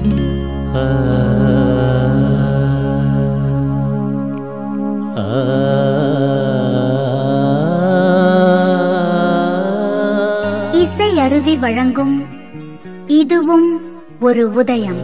இசை அருவி வழங்கும் இதுவும் ஒரு உதயம்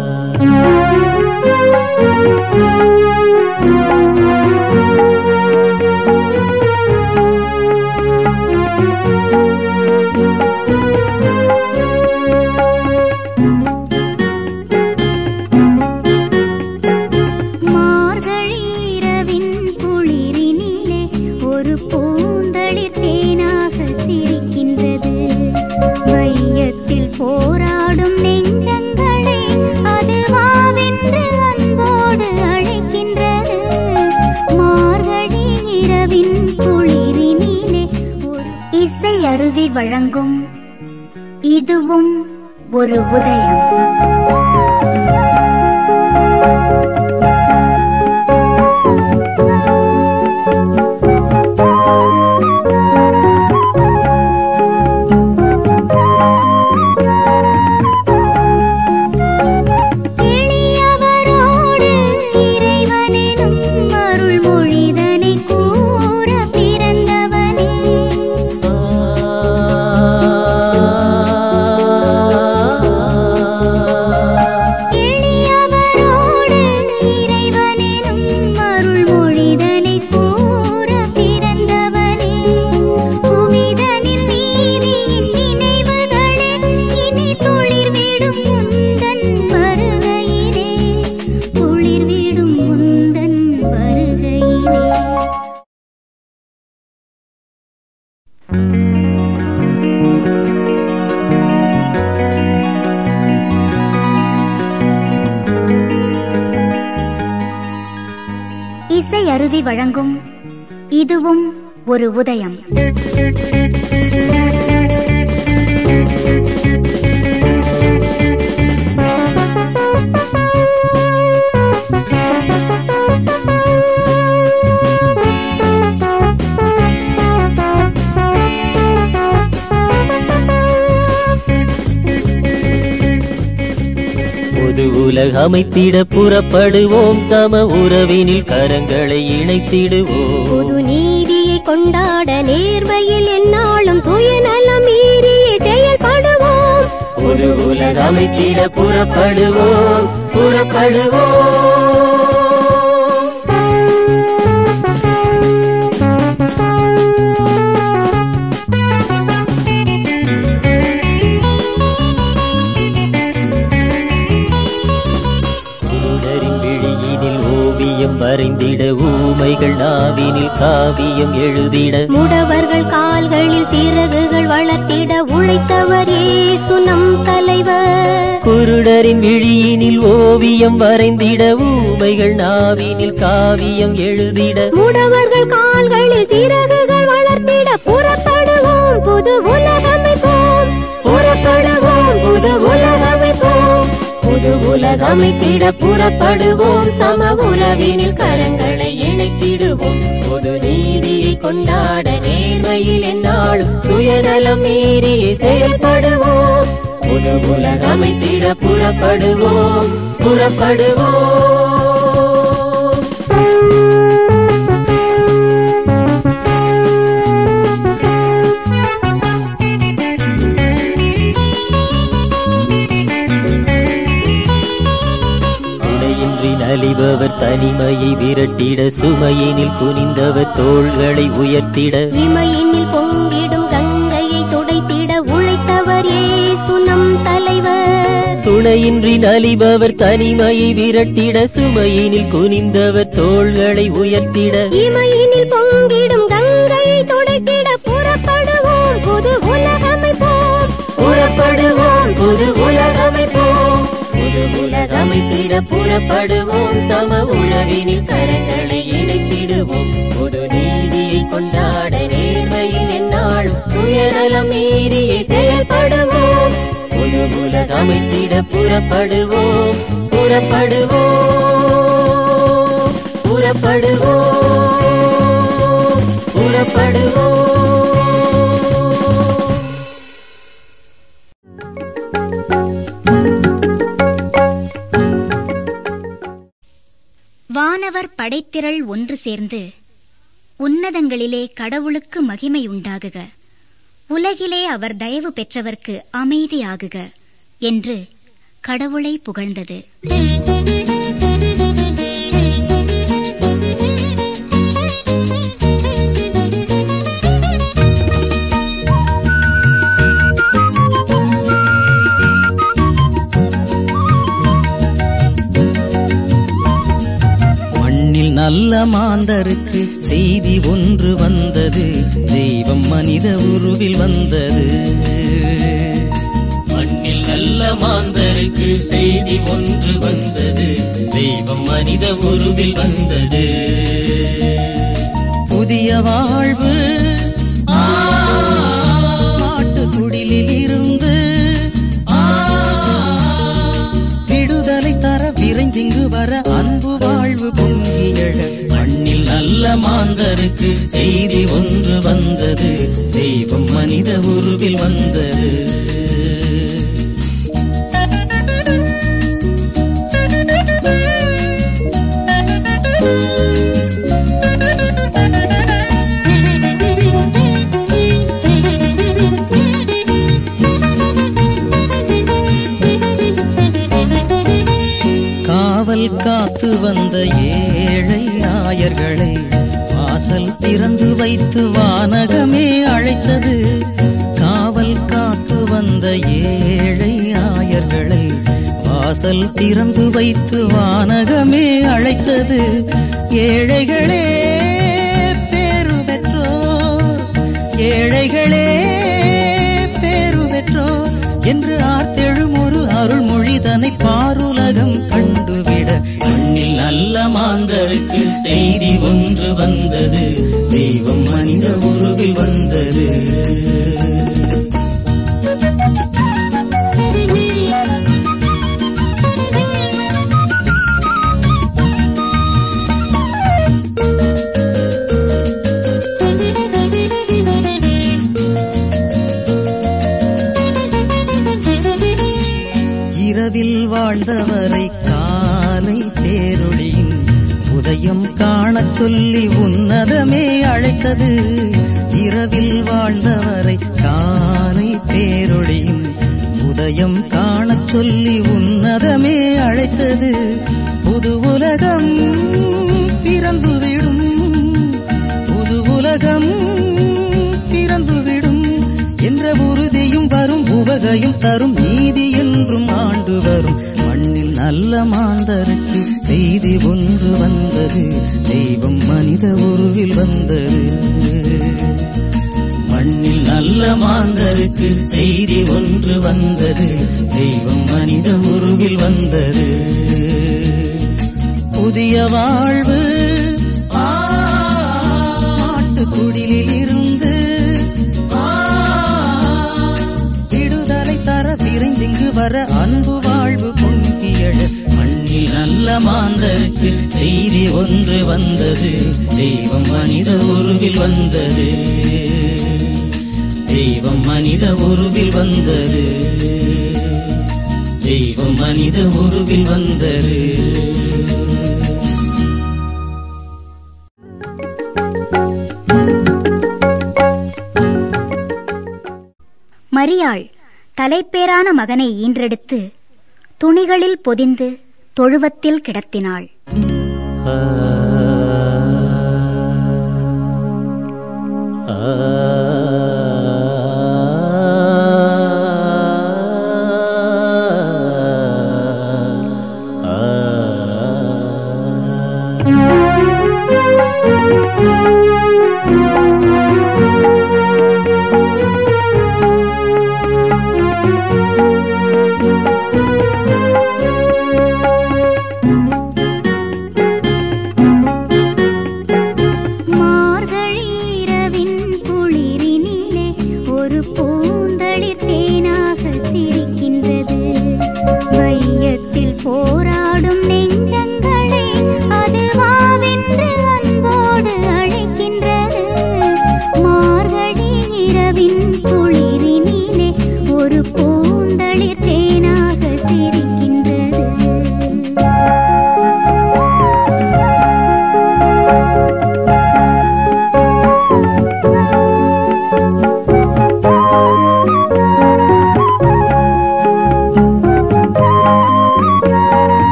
மார்கழி இரவின் குளிரினிலே ஒரு பூந்தளிர் தேனாக சிரிக்கின்றது வையத்தில் போராடும் நெஞ்சங்களை அது வாவென்று அன்போடு அழைக்கின்றது மார்கழி இரவின் குளிரினிலே ஒரு இசை அருவி வழங்கும் இதுவும் ஒரு உதயம் எளியவரோடு இறைவனெனும் அருள் மொழிதனை கூற பிறந்தவனே எளியவரோடு இறைவனெனும் அருள் மொழிதனை கூற பிறந்தவனே புவிதனில் நீதியின் நினைவுகளே இனி துளிர்விடும் முந்தன் வருகையிலே துளிர்விடும் முந்தன் வருகையிலே இசை அருவி வழங்கும் இதுவும் ஒரு உதயம் பொது உலக அமைத்திட புறப்படுவோம் சம உறவினில் கரங்களை இணைத்திடுவோம் பொது நீதியை கொண்டாட நேர்மையில் எந்நாளும் சுயநலம் மீறிய செயல்படுவோம் பொது உலக அமைத்திட புறப்படுவோம் புறப்படுவோம் குருடரின் விழியினில் ஓவியம் வரைந்திட ஊமைகள் நாவினில் காவியம் எழுதிட முடவர்கள் கால்களில் சிறகுகள் வளர்த்திட உழைத்தவர் ஏசு நம் தலைவர் குருடரின் விழியினில் ஓவியம் வரைந்திட ஊமைகள் நாவினில் காவியம் எழுதிட முடவர்கள் கால்களில் சிறகுகள் வளர்த்திட புறப்படுவோம் புது உலகமைப்போம் புறப்படுவோம் புது உலகமைப்போம் புது உலகமைத்திட புறப்படுவோம் சம உறவினில் கரங்களை இணைத்திடுவோம் பொது நீதியை கொண்டாட நேர்மையில் எந்நாளும் சுயநலம் மீறி செயல்படுவோம் புது உலகமைத்திட புறப்படுவோம் புறப்படுவோம் துணையின்றி நலிபவர் தனிமையை விரட்டிட சுமையினில் குனிந்தவர் தோள்களை உயர்த்திட இமையினில் பொங்கிடும் கங்கையை துடைத்திட உழைத்தவர் ஏசு நம் தலைவர் துணையின்றி நலிபவர் தனிமையை விரட்டிட சுமையினில் குனிந்தவர் தோள்களை உயர்த்திட இமையினில் பொங்கிடும் கங்கையை துடைத்திட புறப்படுவோம் புது உலகமைப்போம் புறப்படுவோம் புது உலகமைப்போம் புது உலகமைத்திட புறப்படுவோம் சம உறவினில் கரங்களை இணைத்திடுவோம் புது நீதியை கொண்டாட நேர்மையில் எந்நாளும் சுயநலம் மீறிய செயல்படுவோம் புது உலகமைத்திட புறப்படுவோம் புறப்படுவோம் புறப்படுவோம் புறப்படுவோம் வானவர் படைத்திரள் ஒன்று சேர்ந்து உன்னதங்களிலே கடவுளுக்கு மகிமை உண்டாகுக உலகிலே அவர் தயவு பெற்றவர்க்கு அமைதியாகுக என்று கடவுளை புகழ்ந்தது மண்ணில் நல்ல மாந்தருக்கு செய்தி ஒன்று வந்தது தெய்வம் மனித உருவில் வந்தது மண்ணில் நல்ல மாந்தருக்கு செய்தி ஒன்று வந்தது தெய்வம் மனித உருவில் வந்தது புதிய வாழ்வு ஆட்டுக்குடிலில் இருந்து விடுதலை தர விரைந்திங்கு வர அன்பு வாழ்வு பொங்கியழ மண்ணில் நல்ல மாந்தருக்கு செய்தி ஒன்று வந்தது தெய்வம் மனித உருவில் வந்தது காவல் காத்து வந்த ஏழை ஆயர்களை வாசல் திறந்து வைத்து வானகமே அழைத்தது காவல் காத்து வந்த ஏழை ஆயர்களை வாசல் திறந்து வைத்து வானகமே அழைத்தது ஏழைகளே பேரு பெற்றோர் ஏழைகளே பேரு பெற்றோர் என்று ஆர்த்தெழும் ஒரு அருள்மொழிதனை பாருலகம் கண்டுவிட மண்ணில் நல்ல மாந்தருக்கு செய்தி ஒன்று வந்தது தெய்வம் மனித உருவில் வந்தது இரவில் வாழ்ந்தவரை காலை பேரொழியின் உதயம் காணச் சொல்லி உன்னதமே அழைத்தது இரவில் வாழ்ந்தவரை காலை பேரொழியின் உதயம் காணச் சொல்லி உன்னதமே அழைத்தது புது உலகம் பிறந்துவிடும் புது உலகம் பிறந்துவிடும் என்ற உறுதியும் வரும் உவகையும் தரும் நீதி என்றும் ஆண்டு வரும் மண்ணில் நல்ல மாந்தருக்கு செய்தி ஒன்று வந்தது தெய்வம் மனித உருவில் வந்தது மண்ணில் நல்ல மாந்தருக்கு செய்தி ஒன்று வந்தது தெய்வம் மனித உருவில் வந்தது புதிய வாழ்வு ஆட்டுக்குடிலில் இருந்து விடுதலை தர விரைந்திங்கு வர அன்பு வாழ்வு பொங்கியழ மண்ணில் நல்ல மாந்தருக்கு செய்தி ஒன்று வந்தது தெய்வம் மனித உருவில் வந்தது தெய்வம் மனித உருவில் வந்தது தெய்வம் மனித உருவில் வந்தது மரியாள் தலைப்பேரான மகனை ஈன்றெடுத்து துணிகளில் பொதிந்து தொழுவத்தில் கிடத்தினாள் மார்கழி இரவின் குளிர்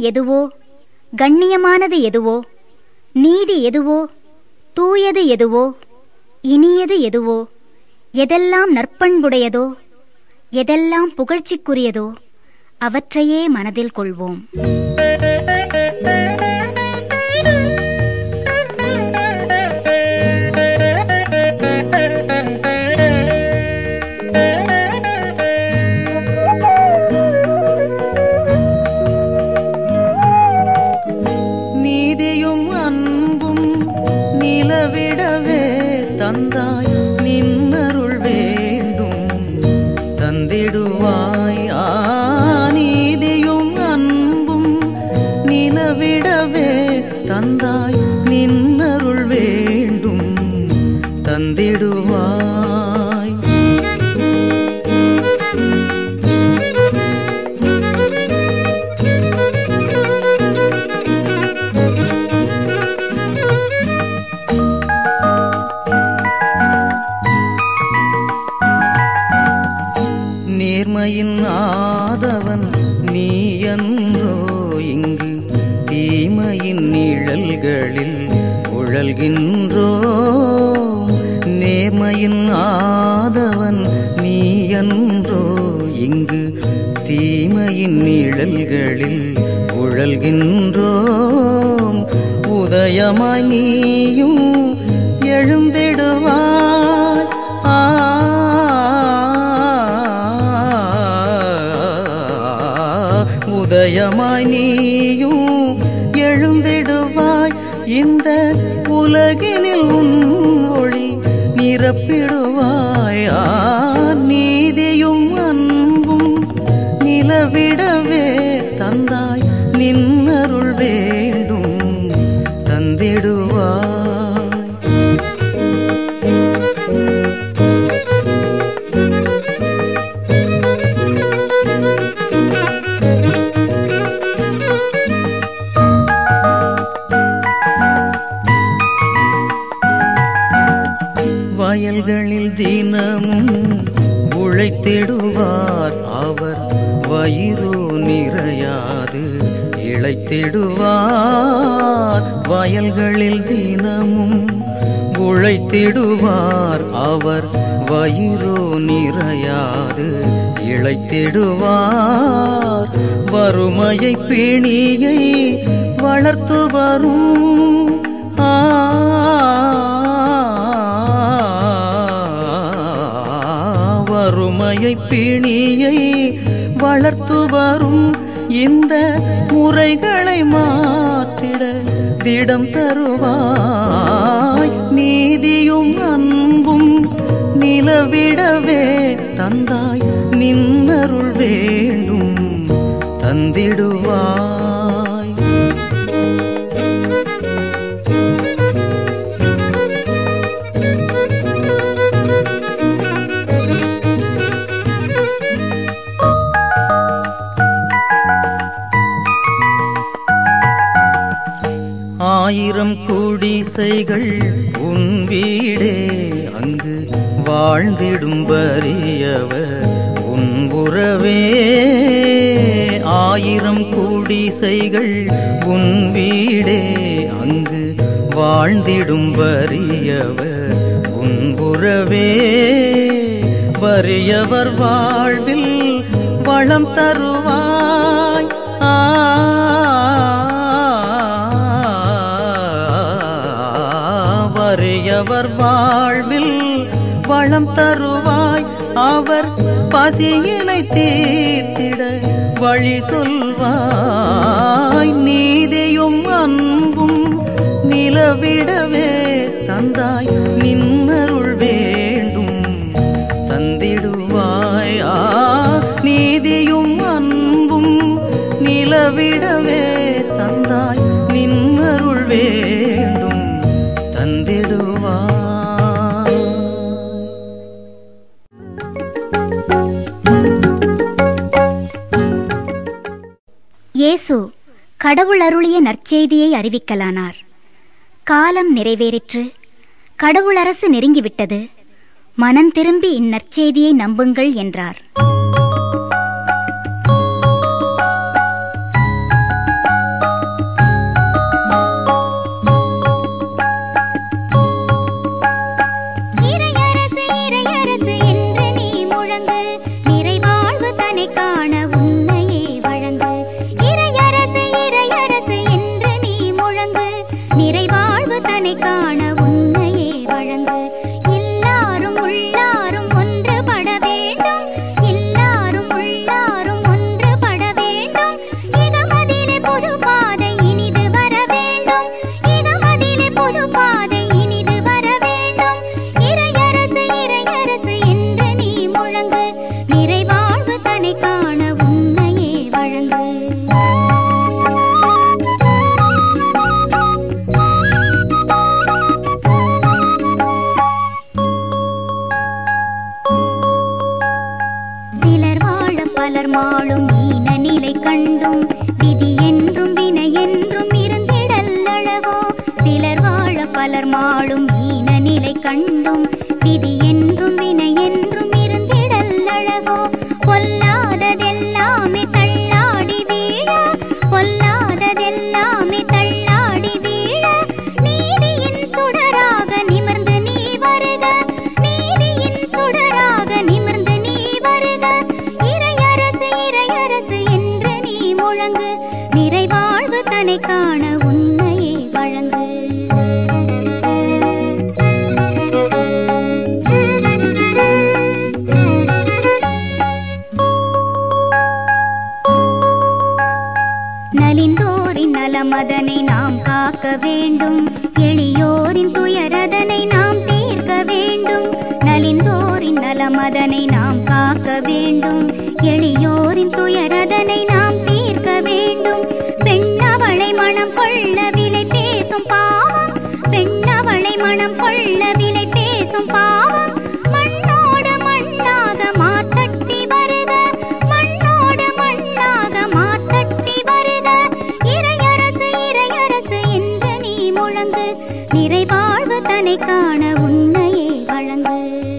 எதுவோ கண்ணியமானது எதுவோ நீதி எதுவோ தூயது எதுவோ இனியது எதுவோ எதெல்லாம் நற்பண்புடையதோ எதெல்லாம் புகழ்ச்சிக்குரியதோ அவற்றையே மனதில் கொள்வோம் நீதியும் அன்பும் நிலவிடவே தந்தாய் நின்னருள் வேண்டும் தந்திடுவாய் ஆ நீதியும் அன்பும் நிலவிடவே தந்தாய் நின்னருள் வேண்டும் தந்திடுவாய் நேர்மையின் ஆதவன் நீ என்றோ இங்கு தீமையின் நிழல்களில் உழல்கின்றோ நேர்மையின் ஆதவன் நீ என்றோ இங்கு தீமையின் நிழல்களில் உழல்கின்றோம் உதயமாய் நீயும் எழுந்திடுவாய் ஆ உதயமாய் நீயும் எழுந்திடுவாய் இந்த உலகினில் உன் ஒளி நிரப்பிடுவாய் ஆ, நீதியும் அன்பும் நிலவிடவே தந்தாய் நின்னருள் வேண்டும் தந்திடுவாய் வயல்களில் தினமும் உழைத்திடுவார் அவர் வயிறு நிறையாது இழைத்திடுவார் வயல்களில் தினமும் உழைத்திடுவார் அவர் வயிறு நிறையாது இழைத்திடுவார் வறுமையை பிணியை வளர்த்து வரும் ஆ வறுமையை பிணியை வளர்த்து வரும் இந்த முறைகளை மாற்றிட திடம் தருவாய் நீதியும் அன்பும் நிலவிடவே தந்தாய் நின்னருள் வேண்டும் தந்திடுவாய் ஆயிரம் குடிசைகள் உன் வீடே அங்கு வாழ்ந்திடும் வறியவர் உன் உறவே ஆயிரம் குடிசைகள் உன் வீடே அங்கு வாழ்ந்திடும் வறியவர் உன் உறவே வறியவர் வாழ்வில் வளம் தருவாய் ஆ வறியவர் வாழ்வில் வளம் தருவாய் அவர் பசியினை தீர்த்திட வழி சொல்வாய் நீதியும் அன்பும் நிலவிடவே தந்தாய் நின்னருள் வேண்டும் தந்திடுவாய் ஆ நீதியும் அன்பும் நிலவிடவே தந்தாய் நின்னருள் வேண்டும் தந்திடுவாய் இயேசு கடவுள் அருளிய நற்செய்தியை அறிவிக்கலானார் காலம் நிறைவேறிற்று கடவுள் அரசு நெருங்கிவிட்டது மனம் திரும்பி இந்நற்செய்தியை நம்புங்கள் என்றார் பலர் மாளும் ஈன நிலை கண்டும் விதி என்றும் வினை என்றும் இருந்திடல் அழகோ சிலர் வாழ பலர் மாளும் ஈன நிலை கண்டும் விதி என்றும் வினை என்றும் இருந்திடல் அழகோ பொல்லாததெல்லாமே தள்ளாடி வீழ பொல்லாததெல்லாமே தள்ளாடி வீழ நீதியின் சுடராக நிமிர்ந்து நீ வருக நீதியின் சுடராக நிமிர்ந்து நீ வருக இறையரசு இறையரசு என்று நீ முழங்கு நிறைவாழ்வு தனை காண உன்னையே வழங்கு நலிந்தோரின் நலமதனை நாம் காக்க வேண்டும் எளியோரின் துயரதனை நாம் தீர்க்க வேண்டும் நலிந்தோரின் நலமதனை நாம் காக்க வேண்டும் எளியோரின் துயரதனை நாம் தீர்க்க வேண்டும் பெண்ணவளை மனம் கொள்ள விலை பேசும் பாவம் பெண்ணவளை மனம் கொள்ள விலை பேசும் பாவம் மண்ணோடு மண்ணாக மாத்தட்டி வருக மண்ணோடு மண்ணாக மாத்தட்டி வருக இறையரசு இறையரசு என்று நீ முழங்கு நிறைவாழ்வு தனை காண உன்னையே வழங்கு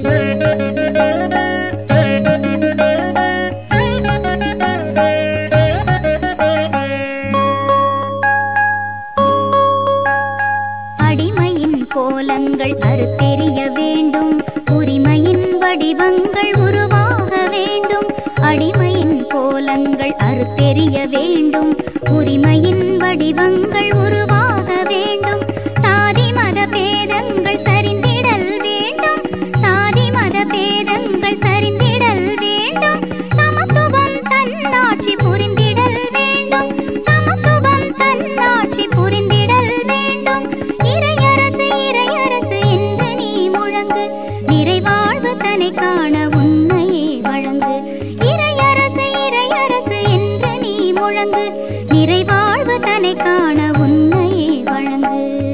அடிமையின் கோலங்கள் அறுத்தெறிய வேண்டும் உரிமையின் வடிவங்கள் உருவாக வேண்டும் அடிமையின் கோலங்கள் அறுத்தெறிய வேண்டும் உரிமையின் வடிவங்கள் உருவாக வேண்டும் சாதி மத பேதங்கள் சரிந்திடல் வேண்டும் சாதி மத பேதங்கள் சரிந்திடல் வேண்டும் சமத்துவம் தன்னாட்சி புரிந்திடல் வேண்டும் சமத்துவம் தன்னாட்சி புரிந்திடல் வேண்டும் இறையரசு இறையரசு என்று நீ முழங்கு நிறைவாழ்வு தனை காண உன்னையே வழங்கு இறையரசு இறையரசு என்று நீ முழங்கு நிறைவாழ்வு தனை காண உன்னையே வழங்கு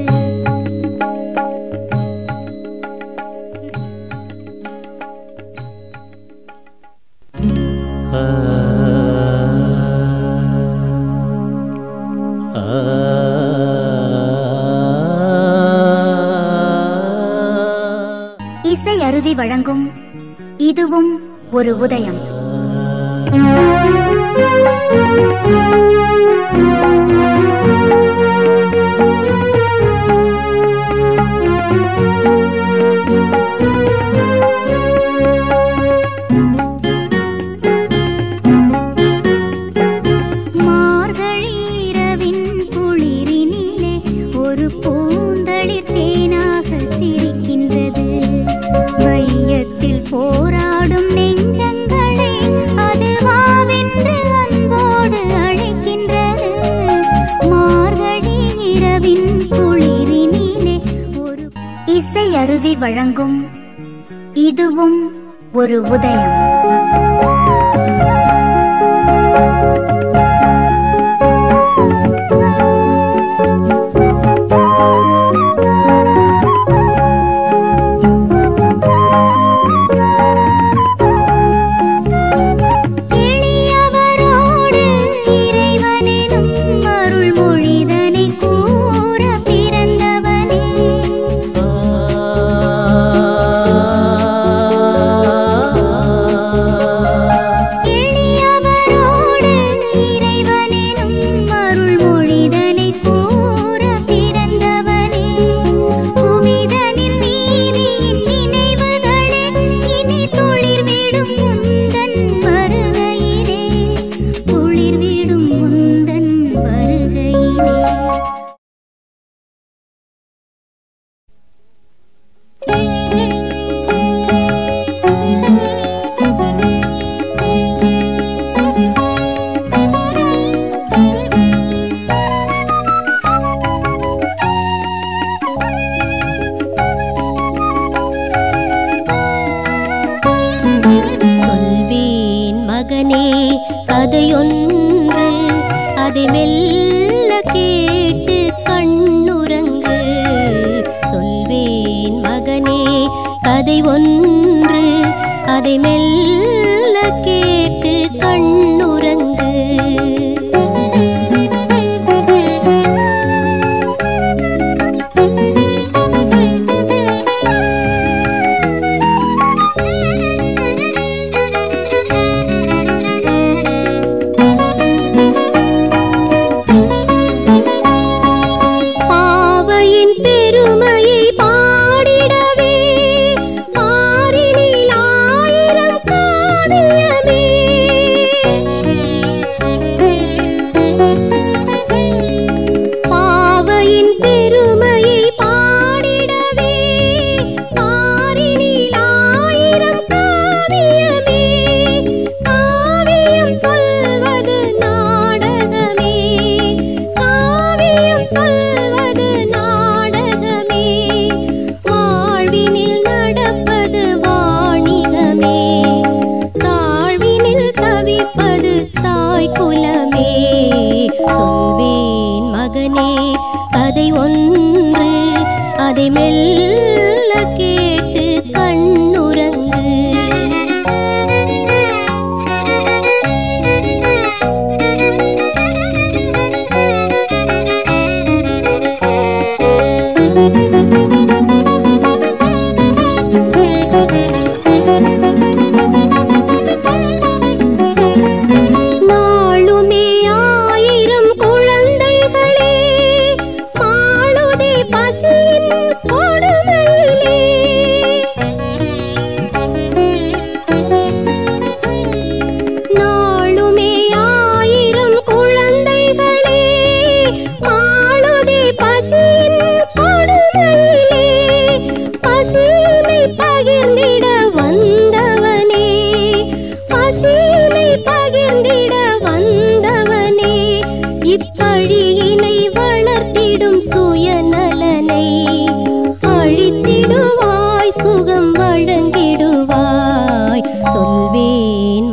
இசை அருவி வழங்கும் இதுவும் ஒரு உதயம் மார்கழி இரவின் குளிரினிலே ஒரு பூந்தளிர் தேனாக சிரிக்கின்றது வையத்தில் போராடும் நெஞ்சங்களை அது வாவென்று அன்போடு அழைக்கின்றது மார்கழி இரவின் குளிரினிலே ஒரு இசை அருவி வழங்கும் இதுவும் ஒரு உதயம் எளியவரோடு இறைவனிடம் அருள் மொழிதனை கூற பிறந்தவனே எளியவரோடு இறைவனிடம் அருள் மொழிதனை கூற பிறந்தவனே புவிதனில் நீதியின் நினைவுகளே இனி துளிர்விடும் முந்தன் வருகையிலே துளிர்விடும் முந்தன் வருகையிலே சொல்வேன் மகனே கதையொன்று அதை மெல்ல கேட்டு கண்ணுறங்கு சொல்வேன் மகனே கதை ஒன்று அதை மெல்ல கேட்டு கண்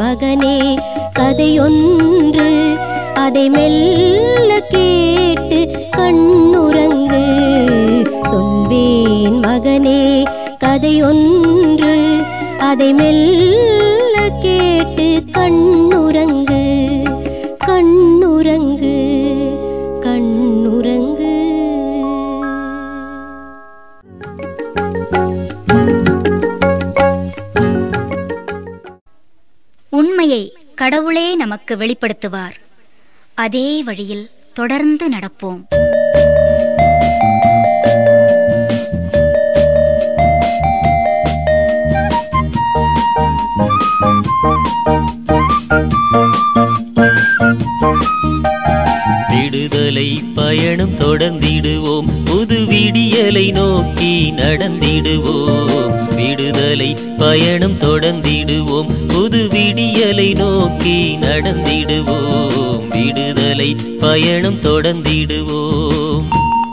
மகனே கதையொன்று அதை மெல்ல கேட்டு கண்ணுறங்கு சொல்வேன் மகனே கதையொன்று அதை மெல்ல கேட்டு கண்ணுறங்கு கண்ணுறங்கு கண்ணுறங்கு உண்மையை கடவுளே நமக்கு வெளிப்படுத்துவார் அதே வழியில் தொடர்ந்து நடப்போம் விடுதலை பயணம் தொடர்ந்திடுவோம் புது விடியலை நோக்கி நடந்திடுவோம் விடுதலை பயணம் தொடர்ந்திடுவோம் புது விடியலை நோக்கி நடந்திடுவோம் விடுதலை பயணம் தொடர்ந்திடுவோம்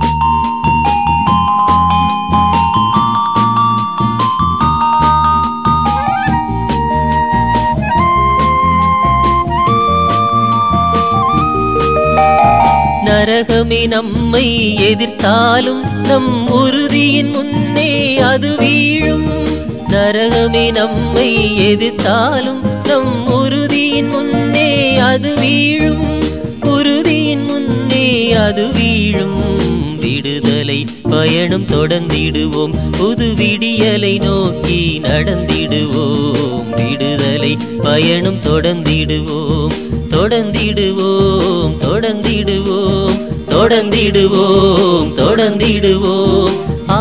நரகமே நம்மை எதிர்த்தாலும் நம் உறுதியின் முன்னே அது வீழும் நரகமே நம்மை எதிர்த்தாலும் நம் உறுதியின் முன்னே அது வீழும் உறுதியின் முன்னே அது வீழும் விடுதலை பயணம் தொடர்ந்திடுவோம் புது விடியலை நோக்கி நடந்திடுவோம் விடுதலை பயணம் தொடர்ந்திடுவோம் தொடர்ந்திடுவோம் தொடர்ந்திடுவோம் தொடர்ந்திடுவோம் தொடர்ந்திடுவோம் ஆ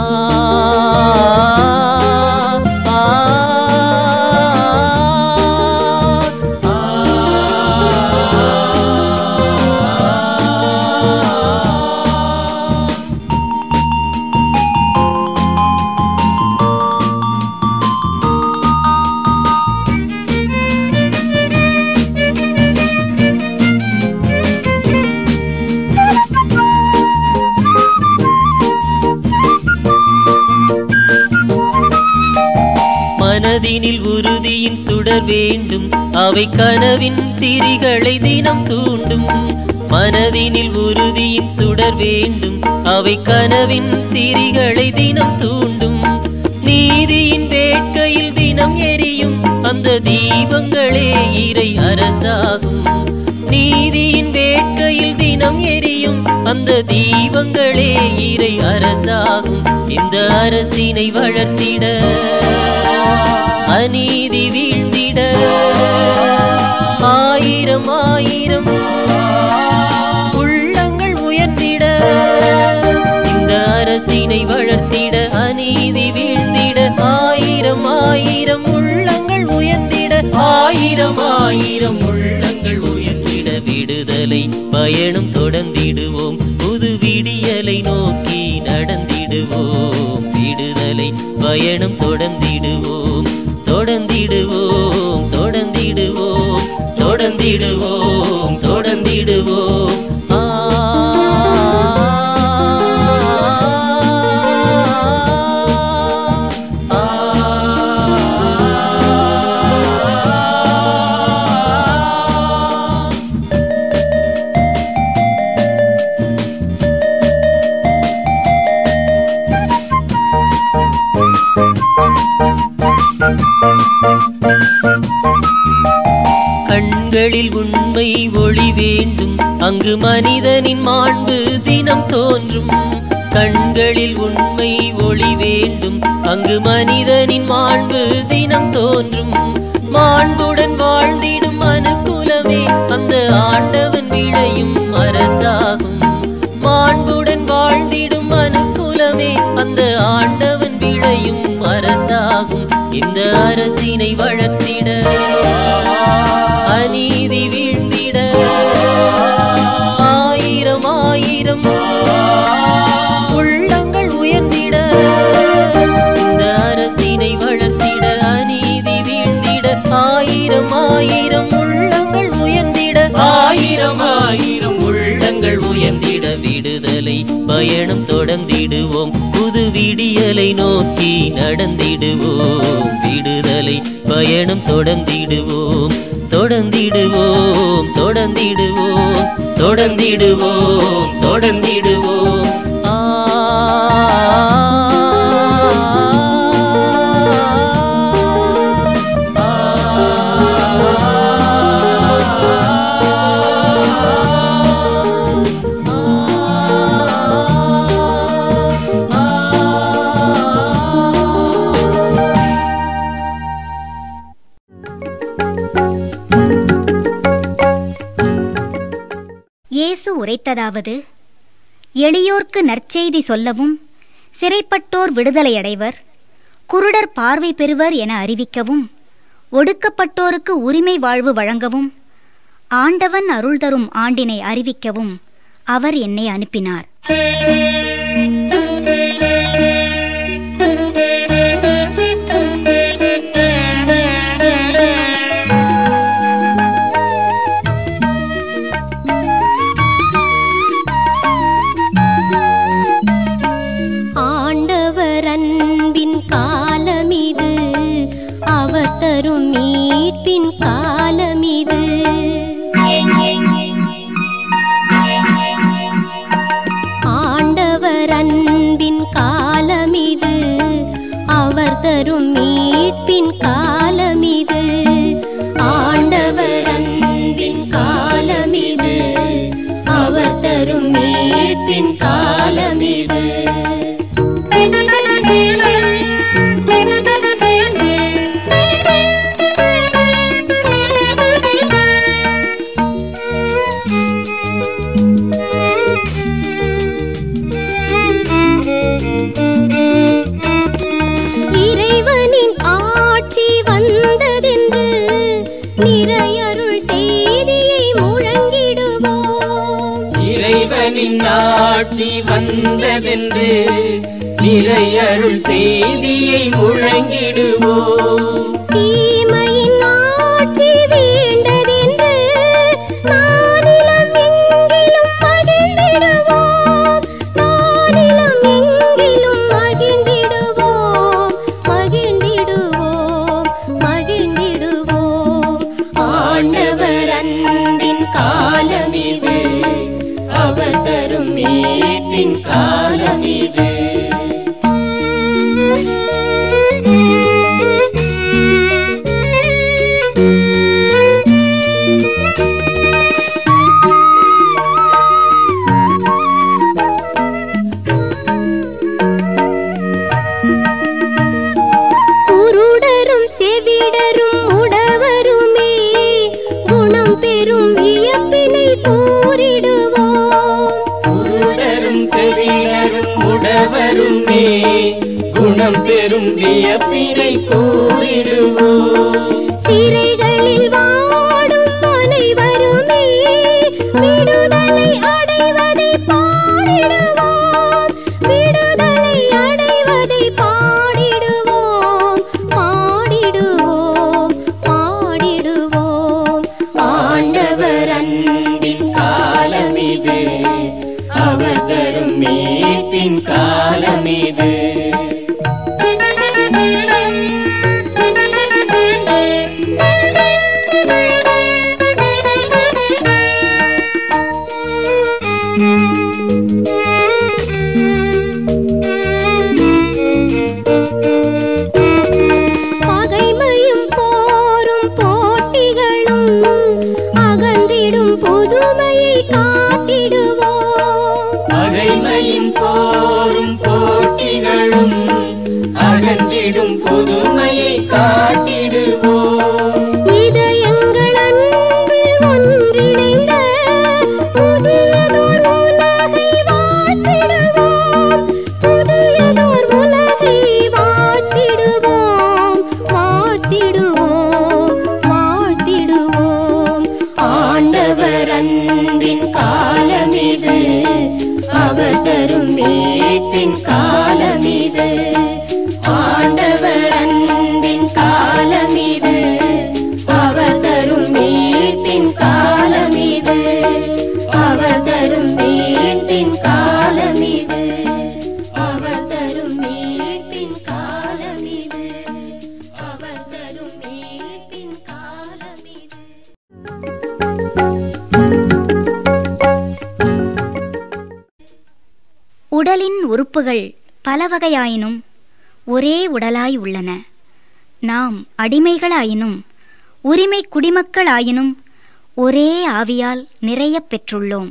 ஆ, ஆ. மனதினில் உறுதியின் சுடர் வேண்டும் அவை கனவின் திரிகளை தினம் தூண்டும் மனதினில் உறுதியின் சுடர் வேண்டும் அவை கனவின் திரிகளை தினம் தூண்டும் நீதியின் வேட்கையில் தினம் எரியும் அந்த தீபங்களே இறை அரசாகும் நீதியின் வேட்கையில் தினம் எரியும் அந்த தீபங்களே இறை அரசாகும் இந்த அரசினை வளர்த்திட அநீதி வீழ்ந்திட ஆயிரம் ஆயிரம் உள்ளங்கள் உயர்ந்திட இந்த அரசினை வளர்த்திட அநீதி வீழ்ந்திட ஆயிரம் ஆயிரம் உள்ளங்கள் உயர்ந்திட ஆயிரம் ஆயிரம் உள்ளங்கள் உயர்ந்திட விடுதலை பயணம் தொடர்ந்திடுவோம் புது விடியலை நோக்கி நடந்திடுவோம் விடுதலை பயணம் தொடர்ந்திடுவோம் தொடர்ந்திடுவோம் தொடர்ந்திடுவோம் தொடர்ந்திடுவோம் தொடர்ந்திடுவோம் ஆ ஆ கண்களில் உண்மை ஒளி வேண்டும் அங்கு மனிதனின் மாண்பு தினம் தோன்றும் கண்களில் உண்மை ஒளி வேண்டும் அங்கு மனிதனின் மாண்பு தினம் தோன்றும் மாண்புடன் வாழ்ந்திடும் அனுகூலமே அந்த ஆண்டவன் விளையும் அரசாகும் மாண்புடன் வாழ்ந்திடும் அனுகூலமே அந்த ஆண்டவன் விளையும் அரசாகும் இந்த அரசினை வளர்த்திட அநீதி வீழ்ந்திட ஆயிரம் ஆயிரம் உள்ளங்கள் உயர்ந்திட இந்த அரசினை வளர்த்திட அநீதி வீழ்ந்திட ஆயிரம் ஆயிரம் உள்ளங்கள் உயர்ந்திட ஆயிரம் ஆயிரம் உள்ளங்கள் உயர்ந்திட விடு விடுதலை பயணம் தொடர்ந்திடுவோம் புது விடியலை நோக்கி நடந்திடுவோம் விடுதலை பயணம் தொடர்ந்திடுவோம் தொடர்ந்திடுவோம் தொடர்ந்திடுவோம் தொடர்ந்திடுவோம் தொடர்ந்திடுவோம் ஆ இயேசு உரைத்ததாவது எளியோர்க்கு நற்செய்தி சொல்லவும் சிறைப்பட்டோர் விடுதலையடைவர் குருடர் பார்வை பெறுவர் என அறிவிக்கவும் ஒடுக்கப்பட்டோருக்கு உரிமை வாழ்வு வழங்கவும் ஆண்டவன் அருள் தரும் ஆண்டினை அறிவிக்கவும் அவர் என்னை அனுப்பினார் ஆண்டவர் அன்பின் காலமிது அவர் தரும் மீட்பின் காலமிது ஆண்டவர் அன்பின் காலமிது அவர் தரும் மீட்பின் காலமிது ஆண்டவர் அன்பின் காலமிது அவர் தரும் மீட்பின் காலமிது இறைவனின் ஆட்சி வந்ததென்று நிறையருள் செய்தியை முழங்கிடுவோம் இறைவனின் ஆட்சி வந்ததென்று நிறையருள் செய்தியை முழங்கிடுவோம் தீமையின் ஆட்சி வீண்டதென்று நானிலம் எங்கிலும் மகிழ்ந்திடுவோம் நானிலம் எங்கிலும் மகிழ்ந்திடுவோம் மகிழ்ந்திடுவோம் மகிழ்ந்திடுவோம் ஆண்டவர் அன்பின் காலமிது அவர் தரும் மீட்பின் காலமிது குருடரும் செவிடரும் உடவருமே குணம் பெறும் வியப்பினை கூறிடுவோம் குருடரும் செவிடரும் உடவருமே குணம் பெறும் வியப்பினை கூறிடுவோம் சிறைகளில் வாடும் அனைவருமே விடுதலை அடைவதை பாடிடுவோம் விடுதலை அடைவதை பாடிடுவோம் பாடிடுவோம் பாடிடுவோம் ஆண்டவர் அன்பின் காலமிது அவர் தரும் மீட்பின் காலமிது உறுப்புகள் பல வகையாயினும் ஒரே உடலாய் உள்ளன நாம் அடிமைகளாயினும் உரிமை குடிமக்களாயினும் ஒரே ஆவியால் நிறையப் பெற்றுள்ளோம்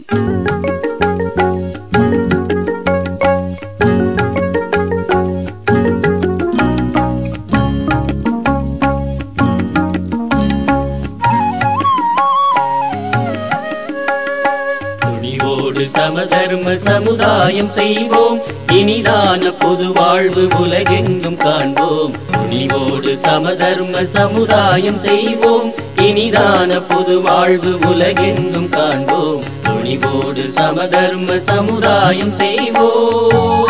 துணிவோடு சமதர்ம சமுதாயம் செய்வோம் இனிதான பொது வாழ்வு உலகெங்கும் காண்போம் துணிவோடு சமதர்ம சமுதாயம் செய்வோம் இனிதான பொது வாழ்வு உலகெங்கும் காண்போம் துணிவோடு சமதர்ம சமுதாயம் செய்வோம்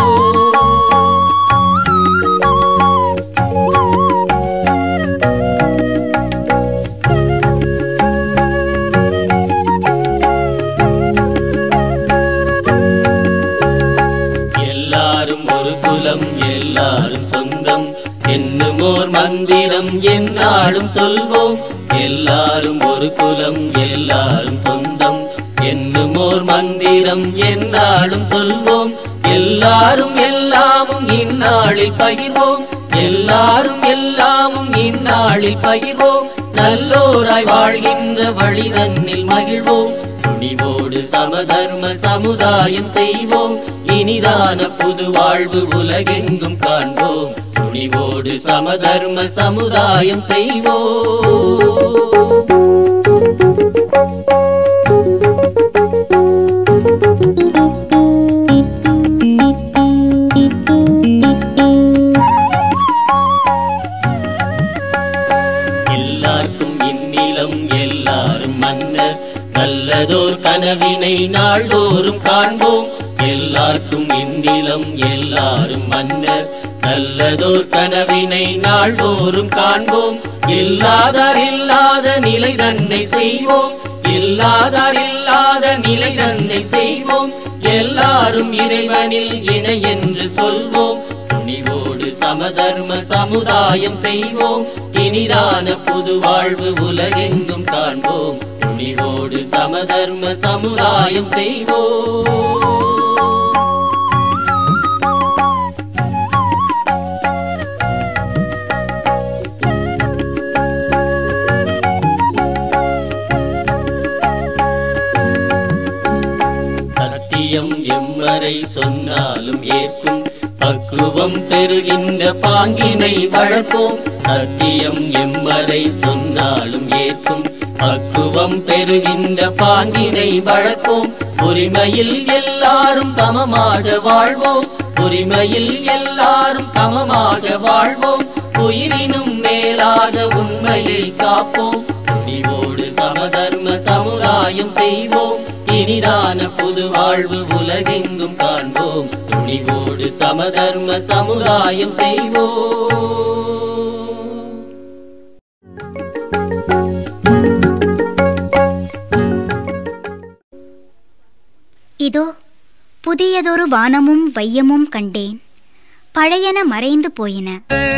எல்லாரும் ஒரு குலம் எல்லாரும் சொந்தம் என்னுமோர் மந்திரம் எந்நாளும் சொல்வோம் எல்லாரும் ஒரு குலம் எல்லாரும் சொந்தம் என்னுமோர் மந்திரம் எந்நாளும் சொல்வோம் எல்லாரும் எல்லாமும் இந்நாளில் பகிர்வோம் எல்லாரும் எல்லாமும் இந்நாளில் பகிர்வோம் நல்லோராய் வாழ்கின்ற வழி தன்னில் மகிழ்வோம் துணிவோடு சமதர்ம சமுதாயம் செய்வோம் இனிதான புது வாழ்வு உலகெங்கும் காண்போம் துணிவோடு சமதர்ம சமுதாயம் செய்வோம் எல்லாருக்கும் இந்நிலம் எல்லாரும் மன்னர் நல்லதோர் கனவினை நாள்தோறும் காண்போம் எல்லாருக்கும் இந்நிலம் எல்லாரும் மன்னர் நல்லதோர் கனவினை நாள்தோறும் காண்போம் இல்லாதார் இல்லாத நிலை தன்னை செய்வோம் இல்லாதார் இல்லாத நிலை தன்னை செய்வோம் எல்லாரும் இறைவனில் இணை என்று சொல்வோம் துணிவோடு சமதர்ம சமுதாயம் செய்வோம் இனிதான புது வாழ்வு உலகெங்கும் காண்போம் துணிவோடு சமதர்ம சமுதாயம் செய்வோம் சத்தியம் எம்மறை சொன்னாலும் ஏற்கும் பக்குவம் பெறுகின்ற பாங்கினை வளர்ப்போம் சத்தியம் எம்மறை சொன்னாலும் ஏற்கும் பக்குவம் பெறுகின்ற பாங்கினை வளர்ப்போம் உரிமையில் எல்லாரும் சமமாக வாழ்வோம் உரிமையில் எல்லாரும் சமமாக வாழ்வோம் உயிரினும் மேலாக உண்மையை காப்போம் துணிவோடு சமதர்ம சமுதாயம் செய்வோம் இனிதான புது வாழ்வு உலகெங்கும் காண்போம் துணிவோடு சமதர்ம சமுதாயம் செய்வோம் இதோ புதியதொரு வானமும் வையமும் கண்டேன் பழையன மறைந்து போயின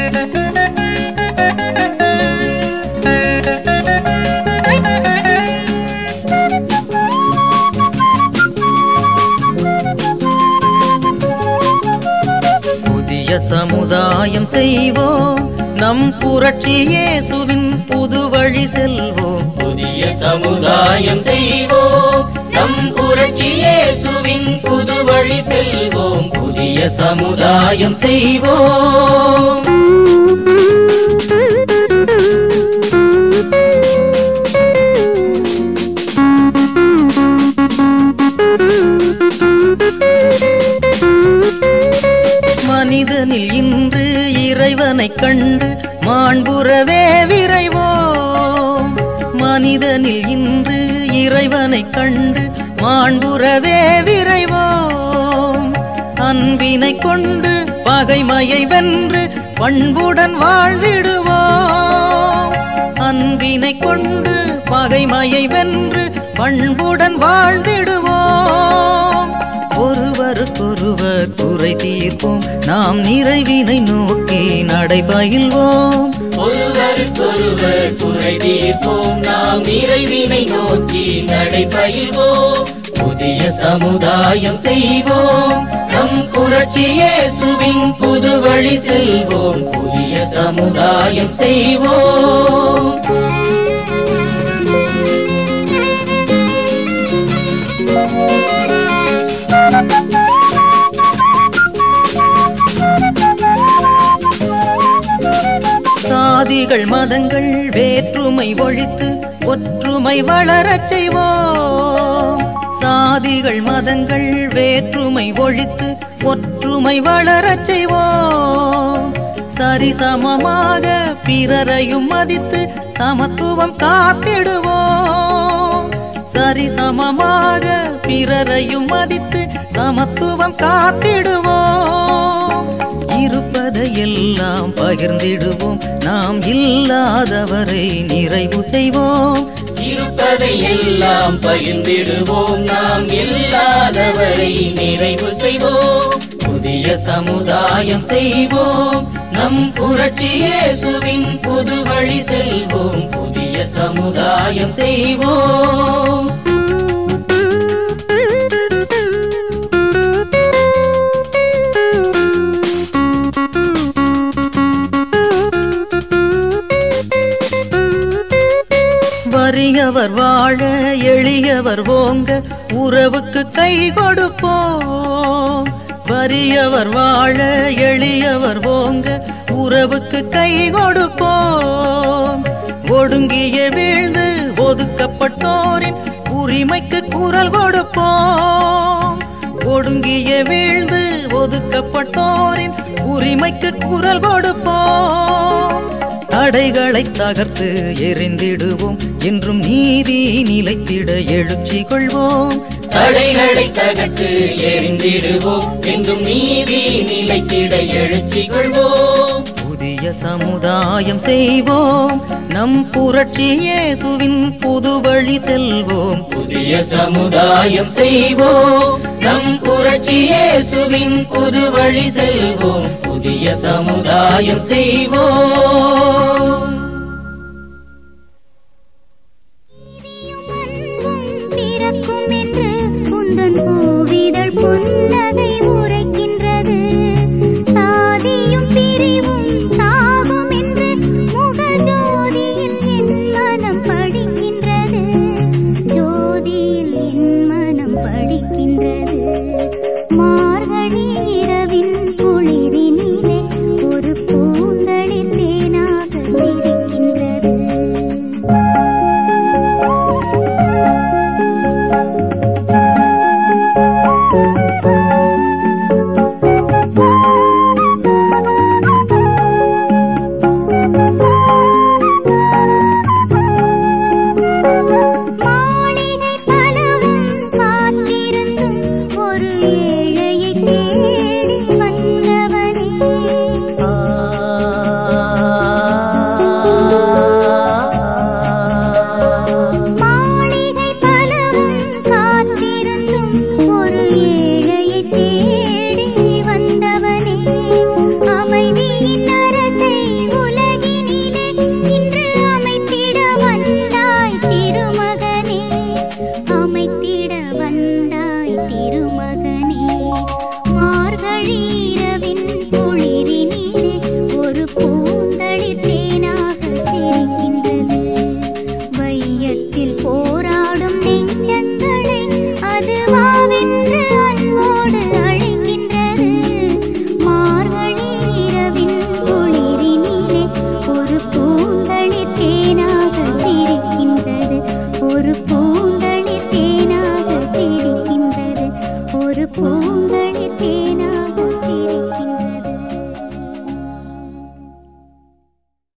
புதிய சமுதாயம் செய்வோம் நம் புரட்சி இயேசுவின் புது வழி செல்வோம் புதிய சமுதாயம் செய்வோம் நம் புரட்சி இயேசுவின் புது வழி செல்வோம் புதிய சமுதாயம் செய்வோம் மனிதனில் இன்று இறைவனைக் கண்டு மாண்புறவே விரைவோம் மனிதனில் இன்று இறைவனைக் கண்டு மாண்புறவே விரைவோம் அன்பினை கொண்டு பகைமையை வென்று பண்புடன் வாழ்ந்திடுவோம் அன்பினை கொண்டு பகைமையை வென்று பண்புடன் வாழ்ந்திடுவோம் ஒருவருக்கொருவர் குறை தீர்ப்போம் நாம் நிறைவினை நோக்கி நடைபயில்வோம் ஒருவருக்கொருவர் குறை தீர்ப்போம் நாம் இறைவினை நோக்கி நடைபயில்வோம் புதிய சமுதாயம் செய்வோம் நம் புரட்சி இயேசுவின் புது வழி செல்வோம் புதிய சமுதாயம் செய்வோம் சாதிகள் மதங்கள் வேற்றுமை ஒழித்து ஒற்றுமை வளரச் செய்வோம் சாதிகள் மதங்கள் வேற்றுமை ஒழித்து ஒற்றுமை வளரச் செய்வோம் சரிசமமாக பிறரையும் மதித்து சமத்துவம் காத்திடுவோம் சரிசமமாக பிறரையும் மதித்து சமத்துவம் காத்திடுவோம் இருப்பதையெல்லாம் பகிர்ந்திடுவோம் நாம் இல்லாதவரை நிறைவு செய்வோம் இருப்பதை எல்லாம் பகிர்ந்திடுவோம் நாம் இல்லாதவரை நிறைவு செய்வோம் புதிய சமுதாயம் செய்வோம் நம் புரட்சி இயேசுவின் புது வழி செல்வோம் புதிய சமுதாயம் செய்வோம் வறியவர் வாழ எளியவர் ஓங்க உறவுக்கு கை கொடுப்போம் வறியவர் வாழ எளியவர் ஓங்க உறவுக்கு கை கொடுப்போம் ஒடுங்கிய வீழ்ந்து ஒதுக்கப்பட்டோரின் உரிமைக்கு குரல் கொடுப்போம் ஒடுங்கிய வீழ்ந்து ஒதுக்கப்பட்டோரின் உரிமைக்கு குரல் கொடுப்போம் தடைகளை தகர்த்து எரிந்திடுவோம் என்றும் நீதி நிலைத்திட எழுச்சி கொள்வோம் தடைகளை தகர்த்து எரிந்திடுவோம் என்றும் நீதி நிலைத்திட எழுச்சி கொள்வோம் புதிய சமுதாயம் செய்வோம் நம் புரட்சி இயேசுவின் புது வழி செல்வோம் புதிய சமுதாயம் செய்வோம் நம் புரட்சி இயேசுவின் புது வழி செல்வோம் புதிய சமுதாயம் செய்வோம் பிறக்கும் என்று உந்தன் பூவிதழ் புன்னகை உரைக்கின்றது சாதியும் பிரிவும் சாகும் என்று முகஜோதியில் என் மனம் படிக்கின்றது ஜோதியில் என் மனம் படிக்கின்றது மார்கழி இரவின் குளிரினிலே ஒரு பூந்தளிர் தேனாக சிரிக்கின்றது மாளிகை பலவும் காத்திருந்தும் ஒரு ஏழையை தேடி வந்தவனே மாளிகை பலவும் காத்திருந்தும் ஒரு ஏழையை தேடி வந்தவனே அமைதியின் அரசை உலகினிலே இன்று அமைத்திட வந்தாய் திருமகனே அமைத்திட வந்தாய் திருமகனே மார்கழி இரவின் குளிரினிலே ஒரு பூந்தளி தேனாக சிரிக்கின்றது வையத்தில் போராடும் நெஞ்சங்களை அது வாவென்று அன்போடு அழைக்கின்றது மார்கழி இரவின் குளிரினிலே ஒரு பூந்தளி தேனாக சிரிக்கின்றது ஒரு பூந்தளி தேனாக சிரிக்கின்றது ஒரு பூந்தளி தேனாக